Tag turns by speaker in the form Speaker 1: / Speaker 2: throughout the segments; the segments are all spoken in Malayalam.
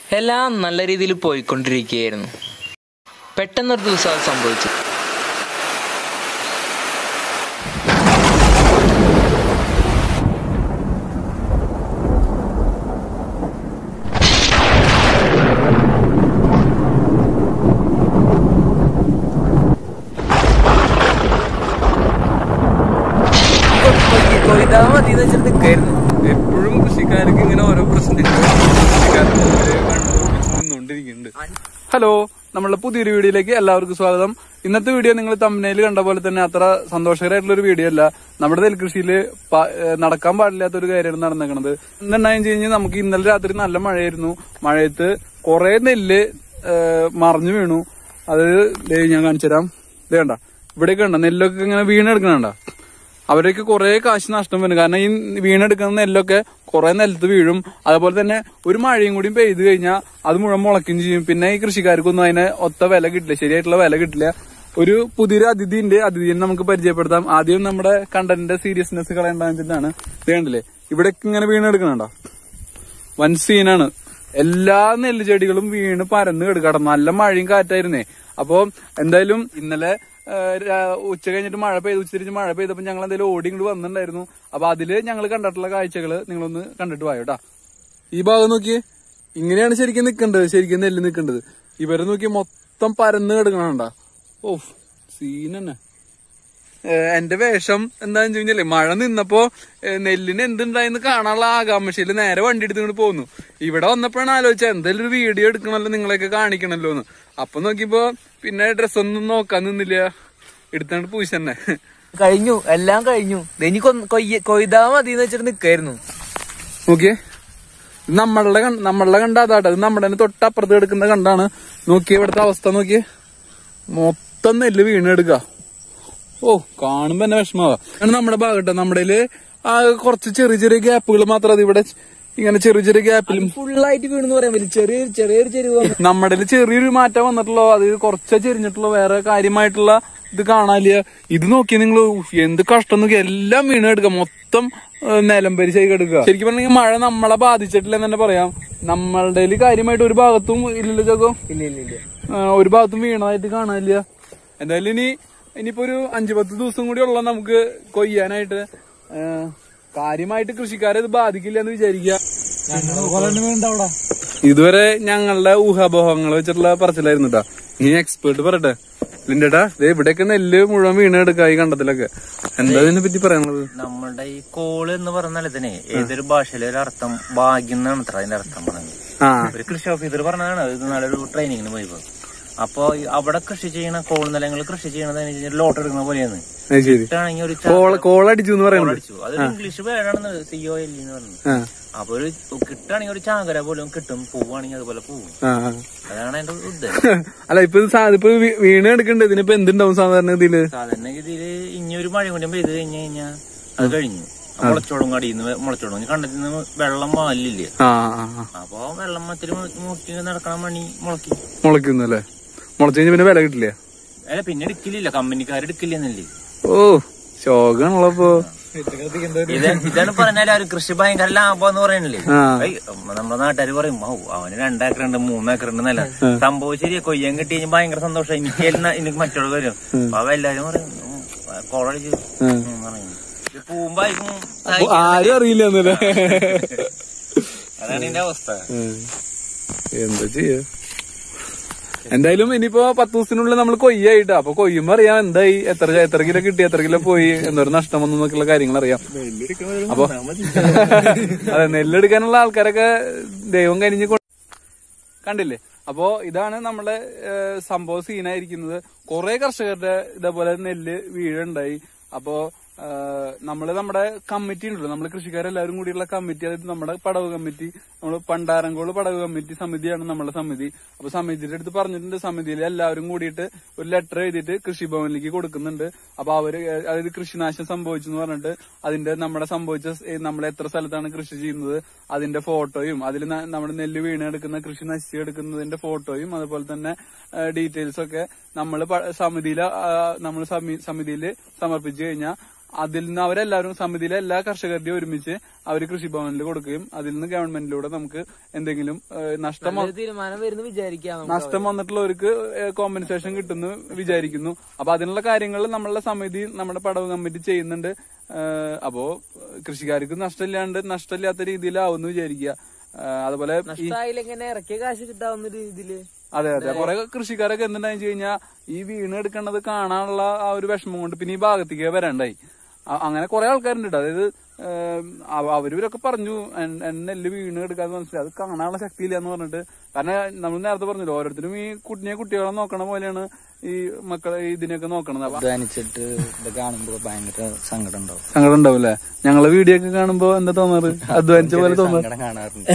Speaker 1: എല്ലാം നല്ല രീതിയിൽ പോയിക്കൊണ്ടിരിക്കുകയായിരുന്നു പെട്ടെന്നൊരു ദിവസം അത് സംഭവിച്ചു
Speaker 2: കൊയ്താ മതി എന്ന് വെച്ചിട്ട് നിൽക്കായിരുന്നു
Speaker 3: എപ്പോഴും കൃഷിക്കാർക്ക് ഇങ്ങനെ ഓരോ പ്രശ്നങ്ങൾ കൃഷിക്കാർക്ക് കണ്ടുപിടിച്ച് നിന്നുകൊണ്ടിരിക്കുന്നുണ്ട് ഹലോ നമ്മളുടെ പുതിയൊരു വീഡിയോയിലേക്ക് എല്ലാവർക്കും സ്വാഗതം ഇന്നത്തെ വീഡിയോ നിങ്ങൾ തമ്മനയിൽ കണ്ട പോലെ തന്നെ അത്ര സന്തോഷകരമായിട്ടുള്ള ഒരു വീഡിയോ അല്ല നമ്മുടെ നെൽകൃഷിയിൽ നടക്കാൻ പാടില്ലാത്ത ഒരു കാര്യമാണ് നടന്നേക്കണത് എന്തുണ്ടായെന്ന് വെച്ച് കഴിഞ്ഞാൽ നമുക്ക് ഇന്നലെ രാത്രി നല്ല മഴയായിരുന്നു മഴയത്ത് കുറെ നെല്ല് ഏഹ്, മറിഞ്ഞു വീണു അത് ദേ ഞാൻ കാണിച്ചുതരാം ഇത് കണ്ട ഇവിടെയൊക്കെ കണ്ട നെല്ലൊക്കെ ഇങ്ങനെ വീണെടുക്കണണ്ട അവരൊക്കെ കുറെ കാശ് നഷ്ടം വരും കാരണം ഈ വീണെടുക്കുന്ന നെല്ലൊക്കെ കുറെ നിലത്ത് വീഴും അതുപോലെ തന്നെ ഒരു മഴയും കൂടി പെയ്തു കഴിഞ്ഞാൽ അത് മുഴുവൻ മുളയ്ക്കുകയും ചെയ്യും പിന്നെ ഈ കൃഷിക്കാർക്കൊന്നും അതിന് ഒത്ത വില കിട്ടില്ല ശരിയായിട്ടുള്ള വില കിട്ടില്ല ഒരു പുതിയൊരു അതിഥിന്റെ അതിഥിയെ നമുക്ക് പരിചയപ്പെടുത്താം ആദ്യം നമ്മുടെ കണ്ടന്റിന്റെ സീരിയസ്നെസ് കളയേണ്ടതാണ് ഇത് കണ്ടില്ലേ ഇവിടെയൊക്കെ ഇങ്ങനെ വീണെടുക്കണുണ്ടോ വൻ സീനാണ് എല്ലാ നെല്ല് ചെടികളും വീണ് പരന്ന് കിടക്കണം നല്ല മഴയും കാറ്റായിരുന്നേ അപ്പോ എന്തായാലും ഇന്നലെ ആ, രാ- ഉച്ച കഴിഞ്ഞിട്ട് മഴ പെയ്ത് ഉച്ച തിരിച്ച് മഴ പെയ്തപ്പോ ഞങ്ങൾ എന്തായാലും ഓടി ഇങ്ങോട്ട് വന്നിട്ടുണ്ടായിരുന്നു അപ്പൊ അതില് ഞങ്ങൾ കണ്ടിട്ടുള്ള കാഴ്ചകള് നിങ്ങളൊന്ന് കണ്ടിട്ട് പോയോ കേട്ടാ ഈ ഭാഗം നോക്കിയേ ഇങ്ങനെയാണ് ശരിക്കും നിൽക്കേണ്ടത് ശരിക്കും നെല്ല് നിൽക്കേണ്ടത് ഇവരെ നോക്കി മൊത്തം പരന്ന് കിടക്കണണ്ട ഓ സീൻ തന്നെ ഏഹ് എന്റെ വേഷം എന്താന്ന് വെച്ച് കഴിഞ്ഞാലേ മഴ നിന്നപ്പോ ഏഹ് നെല്ലിന് എന്തുണ്ടായെന്ന് കാണാനുള്ള ആകാംക്ഷയില് നേരെ വണ്ടി എടുത്തുകൊണ്ട് പോന്നു ഇവിടെ വന്നപ്പോഴാണ് ആലോചിച്ചത് എന്തായാലും ഒരു വീഡിയോ എടുക്കണല്ലോ നിങ്ങളെയൊക്കെ കാണിക്കണല്ലോ എന്ന് അപ്പൊ നോക്കിയപ്പോ പിന്നെ ഡ്രസ്സൊന്നും നോക്കാൻ നിന്നില്ല എടുത്താണ്ട് പൂശ തന്നെ
Speaker 2: കഴിഞ്ഞു എല്ലാം കഴിഞ്ഞു ദേ ഇനി കൊ- കൊയ്യ- കൊയ്താ മതി എന്ന് വെച്ചിട്ട് നിൽക്കായിരുന്നു
Speaker 3: നോക്കിയേ ഇത് നമ്മളുടെ കണ്ട- നമ്മളുടെ കണ്ട അതാട്ടോ ഇത് നമ്മുടെ തന്നെ തൊട്ടപ്പുറത്ത് കിടക്കുന്ന കണ്ടാണ് നോക്കിയേ ഇവിടുത്തെ അവസ്ഥ നോക്കിയേ മൊത്തം നെല്ല് വീണെടുക്ക ഓ കാണുമ്പോ തന്നെ വിഷമാവാ ആണ് നമ്മുടെ ഭാഗട്ടോ നമ്മുടെ ആ കുറച്ച് ചെറിയ ചെറിയ ഗ്യാപ്പുകൾ മാത്രം അത് ഇവിടെ ഇങ്ങനെ ചെറിയ ചെറിയ ഗ്യാപ്പിലും
Speaker 2: ഫുള്ളായിട്ട് വീണെന്ന് പറയാൻ പറ്റില്ല ചെറിയൊരു ചെറിയൊരു ചെരുവ്
Speaker 3: നമ്മുടെ ചെറിയൊരു മാറ്റം വന്നിട്ടുള്ളൂ അത് കുറച്ച് ചെരിഞ്ഞിട്ടുള്ളൂ വേറെ കാര്യമായിട്ടുള്ള ഇത് കാണാനില്ല ഇത് നോക്കി നിങ്ങൾ എന്ത് കഷ്ടം നോക്കി എല്ലാം വീണെടുക്കുക മൊത്തം ഏഹ്, നിലംപരിശായി കിടക്കുക ശരിക്കും പറഞ്ഞെങ്കിൽ മഴ നമ്മളെ ബാധിച്ചിട്ടില്ല എന്ന് തന്നെ പറയാം നമ്മളുടെ കാര്യമായിട്ട് ഒരു ഭാഗത്തും ഇല്ലല്ലോ ചക്കോ
Speaker 2: ഇല്ല ഇല്ല ഇല്ല
Speaker 3: ആ, ഒരു ഭാഗത്തും വീണതായിട്ട് കാണാനില്ല എന്തായാലും ഇനി ഇനിയിപ്പോ ഒരു അഞ്ചു പത്ത് ദിവസം കൂടി ഉള്ള നമുക്ക് കൊയ്യാനായിട്ട് ആ, കാര്യമായിട്ട് കൃഷിക്കാരെ ഇത് ബാധിക്കില്ല എന്ന് വിചാരിക്കുക ഇതുവരെ ഞങ്ങളുടെ ഊഹാപോഹങ്ങൾ വെച്ചിട്ടുള്ള പറച്ചിലായിരുന്നു കേട്ടാ ഇനി എക്സ്പേർട്ട് പറയട്ടെ ലിൻഡേട്ടാ ദേ ഇവിടെയൊക്കെ നെല്ല് മുഴുവൻ വീണെടുക്ക ഈ കണ്ടത്തിലൊക്കെ എന്താ ഇതിനെ പറ്റി പറയാനുള്ളത്
Speaker 4: നമ്മളുടെ ഈ കോള് എന്ന് പറഞ്ഞാൽ ഇതിനെ ഏതൊരു ഭാഷയിലെ ഒരു അർത്ഥം ഭാഗ്യം എന്നാണ് അത്ര അതിന്റെ അർത്ഥം പറഞ്ഞത്
Speaker 3: ആ
Speaker 4: ഒരു കൃഷി ഓഫീസർ പറഞ്ഞതാണ് ഇത് നല്ലൊരു ട്രെയിനിങ്ങിന് പോയപ്പോ അപ്പൊ ഈ അവിടെ കൃഷി ചെയ്യണ കോൾ നിലങ്ങൾ കൃഷി ചെയ്യണത് ലോട്ട് എടുക്കുന്ന പോലെയാണ്
Speaker 3: അത് ശരി
Speaker 4: കിട്ടാണെങ്കിൽ ഒരു
Speaker 3: കോള കോളടിച്ചു എന്ന് പറയുന്നത്
Speaker 4: അടിച്ചു അത് ഇംഗ്ലീഷ് വേർഡാണ് സിഒ എൽ എന്ന് പറഞ്ഞത്
Speaker 3: ആ
Speaker 4: അപ്പൊ ഒരു കിട്ടാണെങ്കിൽ ഒരു ചാകര പോലും കിട്ടും പോവാണെങ്കിൽ അതുപോലെ പോവും
Speaker 3: ആ ആ.
Speaker 4: അതാണ് എന്റെ ഉദ്ദേശം
Speaker 3: അല്ല ഇപ്പൊ ഇത് സാ- ഇപ്പൊ വീ- വീണ് എടുക്കണ്ട് ഇതിനിപ്പോ എന്തുണ്ടാവും സാധാരണ ഇതില്
Speaker 4: സാധാരണ ഗതിയില് ഇനി ഒരു മഴ കൊണ്ടും പെയ്ത് കഴിഞ്ഞു കഴിഞ്ഞാൽ അത് കഴിഞ്ഞു മുളച്ചോളും കടിയിന്ന് മുളച്ചോളും കണ്ടത്തിന്ന് വെള്ളം മാലില്ല
Speaker 3: ആ ആ ആ.
Speaker 4: അപ്പൊ വെള്ളം മത്തിരി മുട്ടി നടക്കണ മണി മുളക്കി
Speaker 3: മുളയ്ക്കുന്നു അല്ലേ മുളച്ചു കഴിഞ്ഞ പിന്നെ വില കിട്ടില്ല
Speaker 4: അല്ല പിന്നെ എടുക്കില്ല കമ്പനിക്കാർ എടുക്കില്ലെന്നല്ലേ
Speaker 3: ഓ ശോകാണല്ലോ
Speaker 4: ഇത് ഇതാണ് പറഞ്ഞാൽ ഒരു കൃഷി ഭയങ്കര ലാഭം എന്ന് പറയണില്ലേ
Speaker 3: ആ.
Speaker 4: ഏയ്, നമ്മുടെ നാട്ടുകാർ പറയും "ഔ, അവന് രണ്ടേക്കർ ഉണ്ട് മൂന്നേക്കർ ഉണ്ട് എന്നല്ല സംഭവം ശരിയാ കൊയ്യാൻ കിട്ടി കഴിഞ്ഞാൽ ഭയങ്കര സന്തോഷം എനിക്ക് എല്ലാം എനിക്ക് മറ്റുള്ള വരും അപ്പൊ എല്ലാരും പറയും "ഉം, കോളടിച്ചു ഉം" പറയും. ഇത് പൂമ്പായിരിക്കും
Speaker 3: ആരും അറിയില്ല എന്നല്ലേ
Speaker 4: അതാണ് ഇതിന്റെ അവസ്ഥ
Speaker 3: എന്താ ചെയ്യാ എന്തായാലും ഇനിയിപ്പോ പത്ത് ദിവസത്തിനുള്ളിൽ നമ്മൾ കൊയ്യായിട്ട് അപ്പൊ കൊയ്യുമ്പോ അറിയാം എന്തായി എത്ര എത്ര കിലോ കിട്ടി എത്ര കിലോ പോയി എന്തോരം നഷ്ടം വന്നു എന്നൊക്കെയുള്ള കാര്യങ്ങൾ അറിയാം അപ്പൊ അതെ നെല്ലെടുക്കാനുള്ള ആൾക്കാരൊക്കെ ദൈവം കനിഞ്ഞ് കൊണ്ട് കണ്ടില്ലേ അപ്പോ ഇതാണ് നമ്മളെ ഏഹ്, സംഭവ സീനായിരിക്കുന്നത് കുറെ കർഷകരുടെ ഇതേപോലെ നെല്ല് വീഴുണ്ടായി അപ്പോ ഏഹ്, നമ്മള് നമ്മുടെ കമ്മിറ്റി ഉണ്ടല്ലോ നമ്മള് കൃഷിക്കാരെല്ലാവരും കൂടിയുള്ള കമ്മിറ്റി അതായത് നമ്മുടെ പടവ് കമ്മിറ്റി നമ്മൾ പണ്ടാരങ്കോട് പടവ് കമ്മിറ്റി സമിതിയാണ് നമ്മുടെ സമിതി അപ്പൊ സമിതിയുടെ അടുത്ത് പറഞ്ഞിട്ടുണ്ട് സമിതിയിൽ എല്ലാവരും കൂടിയിട്ട് ഒരു ലെറ്റർ എഴുതിയിട്ട് കൃഷിഭവനിലേക്ക് കൊടുക്കുന്നുണ്ട് അപ്പൊ അവര് ഏഹ്, അതായത് കൃഷിനാശം സംഭവിച്ചു എന്ന് പറഞ്ഞിട്ട് അതിന്റെ നമ്മുടെ സംഭവിച്ച സ്- ഏഹ്, നമ്മൾ എത്ര സ്ഥലത്താണ് കൃഷി ചെയ്യുന്നത് അതിന്റെ ഫോട്ടോയും അതിൽ നമ്മുടെ നെല്ല് വീണെടുക്കുന്ന കൃഷി നശിച്ചെടുക്കുന്നതിന്റെ ഫോട്ടോയും അതുപോലെ തന്നെ ഡീറ്റെയിൽസ് ഒക്കെ നമ്മൾ സമിതിയിൽ നമ്മൾ സമിതിയിൽ സമർപ്പിച്ചു കഴിഞ്ഞാൽ അതിൽ നിന്ന് അവരെല്ലാവരും സമിതിയിലെ എല്ലാ കർഷകരുടെയും ഒരുമിച്ച് അവർ കൃഷിഭവനിൽ കൊടുക്കുകയും അതിൽ നിന്ന് ഗവൺമെന്റിലൂടെ നമുക്ക് എന്തെങ്കിലും ഏഹ്, നഷ്ടം വ-
Speaker 2: തീരുമാനം വരുന്നു വിചാരിക്കാം
Speaker 3: നഷ്ടം വന്നിട്ടുള്ളവർക്ക് കോമ്പൻസേഷൻ കിട്ടുന്നു വിചാരിക്കുന്നു അപ്പൊ അതിനുള്ള കാര്യങ്ങൾ നമ്മളുടെ സമിതി നമ്മുടെ പടവ് കമ്മിറ്റി ചെയ്യുന്നുണ്ട് ഏഹ്, അപ്പോ കൃഷിക്കാർക്ക് നഷ്ടമില്ലാണ്ട് നഷ്ടമില്ലാത്ത രീതിയിലാവുമെന്ന് വിചാരിക്കുക ഏഹ്, അതുപോലെ ഈ
Speaker 2: നഷ്ടമായില്ലെങ്ങനെ ഇറക്കിയ കാശ് കിട്ടാവുന്ന രീതിയില്
Speaker 3: അതെ അതെ കുറെ കൃഷിക്കാരൊക്കെ എന്തുണ്ടായി കഴിഞ്ഞാൽ ഈ വീണ് എടുക്കണത് കാണാനുള്ള ആ ഒരു വിഷമം കൊണ്ട് പിന്നെ ഈ ഭാഗത്തേക്ക് വരണ്ടായി അ- അങ്ങനെ കുറെ ആൾക്കാരുണ്ട് ട്ടോ. അതായത് ഏം, അവ- അവരിവരൊക്കെ പറഞ്ഞു എൻ- എന്നെ നെല്ല് വീണ് എടുക്കാന്ന് മനസ്സിലായി അത് കാണാനുള്ള ശക്തിയില്ല എന്ന് പറഞ്ഞിട്ട് കാരണം നമ്മൾ നേരത്തെ പറഞ്ഞല്ലോ ഓരോരുത്തരും ഈ കുട്ടിയെ കുട്ടികളെ നോക്കണ പോലെയാണ് ഈ മക്കളെ ഇതിനെയൊക്കെ നോക്കണത് അപ്പൊ
Speaker 5: അധ്വാനിച്ചിട്ട് ഇത് കാണുമ്പോ ഭയങ്കര സങ്കടം ഉണ്ടാവും
Speaker 3: സങ്കടം ഉണ്ടാവില്ലേ ഞങ്ങളെ വീഡിയോ ഒക്കെ കാണുമ്പോ എന്താ തോന്നാറ് അധ്വാനിച്ച പോലെ തോന്നാറ്
Speaker 5: സങ്കടം കാണാറുണ്ട്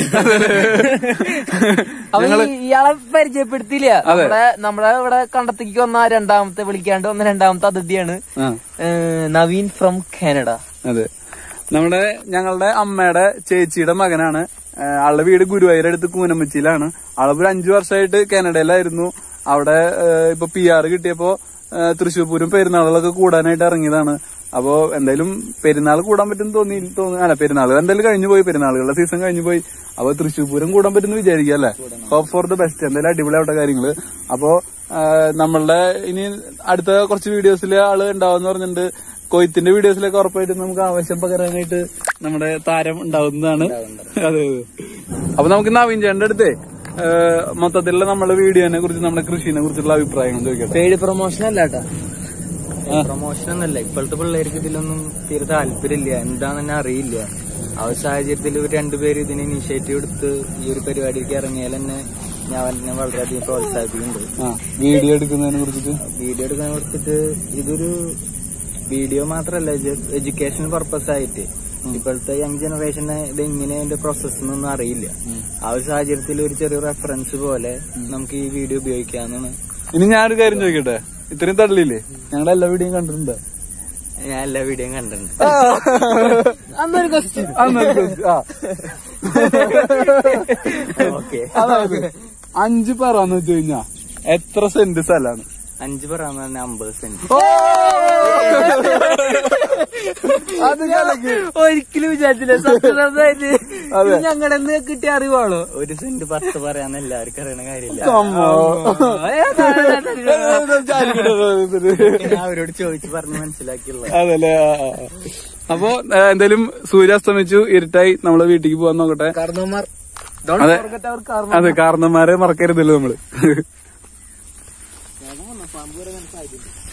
Speaker 2: അപ്പൊ ഈ- ഇയാളെ പരിചയപ്പെടുത്തിയില്ല നമ്മുടെ നമ്മുടെ ഇവിടെ കണ്ടത്തേക്ക് വന്ന രണ്ടാമത്തെ വിളിക്കാണ്ട് വന്ന രണ്ടാമത്തെ അതിഥിയാണ്
Speaker 3: ആ
Speaker 2: ഏഹ്, നവീൻ ഫ്രം കാനഡ
Speaker 3: അതെ നമ്മുടെ ഞങ്ങളുടെ അമ്മയുടെ ചേച്ചിയുടെ മകനാണ് ആ, ആളുടെ വീട് ഗുരുവായൂരടുത്ത് കൂനമ്പച്ചിയിലാണ് ആളിപ്പോ ഒരു അഞ്ചു വർഷമായിട്ട് കാനഡയിലായിരുന്നു അവിടെ ആ, ഇപ്പൊ പി ആർ കിട്ടിയപ്പോ ആ, തൃശ്ശൂർ പൂരം പെരുന്നാളുകളൊക്കെ കൂടാനായിട്ട് ഇറങ്ങിയതാണ് അപ്പോ എന്തായാലും പെരുന്നാൾ കൂടാൻ പറ്റും തോന്നി തോന്നി അല്ല പെരുന്നാൾ എന്തായാലും കഴിഞ്ഞു പോയി പെരുന്നാളുകളുടെ സീസൺ കഴിഞ്ഞു പോയി അപ്പൊ തൃശ്ശൂർ പൂരം കൂടാൻ പറ്റുമെന്ന് വിചാരിക്കുക അല്ലേ ഹോപ്പ് ഫോർ ദ ബെസ്റ്റ് എന്തായാലും അടിപൊളിയാവട്ടെ കാര്യങ്ങള് അപ്പോ ആ, നമ്മളുടെ ഇനി അടുത്ത കുറച്ച് വീഡിയോസിൽ ആള് ഉണ്ടാവുമെന്ന് പറഞ്ഞിട്ടുണ്ട് കൊയ്ത്തിന്റെ വീഡിയോസിലൊക്കെ ഉറപ്പായിട്ടും നമുക്ക് ആവശ്യം പകരാനായിട്ട് നമ്മുടെ താരം ഉണ്ടാവുന്നതാണ് അതെ അതെ അപ്പൊ നമുക്ക് നവീൻ ചേട്ടന്റെ അടുത്തേ ആ, മൊത്തത്തിലുള്ള നമ്മുടെ വീഡിയോനെ കുറിച്ച് നമ്മുടെ കൃഷിനെ കുറിച്ചുള്ള അഭിപ്രായങ്ങൾ ചോദിക്കട്ടെ
Speaker 2: പെയ്ഡ് പ്രൊമോഷൻ അല്ല കേട്ടാ
Speaker 5: പ്രൊമോഷൻ ഒന്നല്ല ഇപ്പോഴത്തെ പിള്ളേർക്ക് ഇതിലൊന്നും തീരെ താല്പര്യമില്ല എന്താന്ന് തന്നെ അറിയില്ല ആ ഒരു സാഹചര്യത്തിൽ ഇവർ രണ്ടുപേരും ഇതിന് ഇനിഷ്യേറ്റീവ് എടുത്ത് ഈ ഒരു പരിപാടിക്ക് ഇറങ്ങിയാൽ തന്നെ ഞാൻ എന്നെ വളരെയധികം പ്രോത്സാഹിപ്പിക്കുന്നുണ്ട്
Speaker 3: ആ വീഡിയോ എടുക്കുന്നതിനെ കുറിച്ചിട്ട്
Speaker 5: വീഡിയോ എടുക്കാൻ കൊടുത്തിട്ട് ഇതൊരു വീഡിയോ മാത്രല്ല എഡ്യൂക്കേഷൻ പർപ്പസ് ആയിട്ട് ഇപ്പോഴത്തെ യങ് ജനറേഷന് ഇത് എങ്ങനെ അതിന്റെ പ്രോസസ് എന്നൊന്നും അറിയില്ല ആ ഒരു സാഹചര്യത്തിൽ ഒരു ചെറിയ റെഫറൻസ് പോലെ നമുക്ക് ഈ വീഡിയോ ഉപയോഗിക്കാന്നാണ്
Speaker 3: ഇനി ഞാനൊരു കാര്യം ചോദിക്കട്ടെ ഇത്രയും തള്ളിയില്ലേ ഞങ്ങളുടെ എല്ലാ വീഡിയോയും കണ്ടിട്ടുണ്ട്
Speaker 5: ഞാൻ എല്ലാ വീഡിയോയും കണ്ടിട്ടുണ്ട്
Speaker 2: അന്നൊരു ക്വസ്റ്റ്യൻ
Speaker 3: അന്നൊരു question. ആ.
Speaker 5: ഓക്കെ
Speaker 3: അതായത് അഞ്ച് പറന്ന് വെച്ച് കഴിഞ്ഞാ എത്ര സെന്റ് സ്ഥലാണ്
Speaker 5: അഞ്ച് പറയാൻ തന്നെ അമ്പത് സെന്റ്
Speaker 3: അത് കലക്കി.
Speaker 2: ഒരിക്കലും വിചാരിച്ചില്ല സത്യസന്ധമായിട്ട്
Speaker 3: അതെ.
Speaker 2: ഞങ്ങളുടെ നിന്ന് കിട്ടിയ അറിവാണോ
Speaker 5: ഒരു സെന്റ് പത്ത് പറയാന്ന് എല്ലാവർക്കും അറിയണ കാര്യമില്ല
Speaker 3: അമ്മോ.
Speaker 5: ഞാൻ അവരോട് ചോദിച്ചു പറഞ്ഞ് മനസ്സിലാക്കിയുള്ള
Speaker 3: അതല്ലേ ആ, ആ, ആ. അപ്പൊ ഏ, എന്തായാലും സൂര്യ അസ്തമിച്ചു ഇരുട്ടായി നമ്മളെ വീട്ടിലേക്ക് പോവാൻ നോക്കട്ടെ
Speaker 2: കാരണവന്മാർ
Speaker 3: അതെ അതെ കാരണന്മാരെ മറക്കരുതല്ലോ നമ്മള്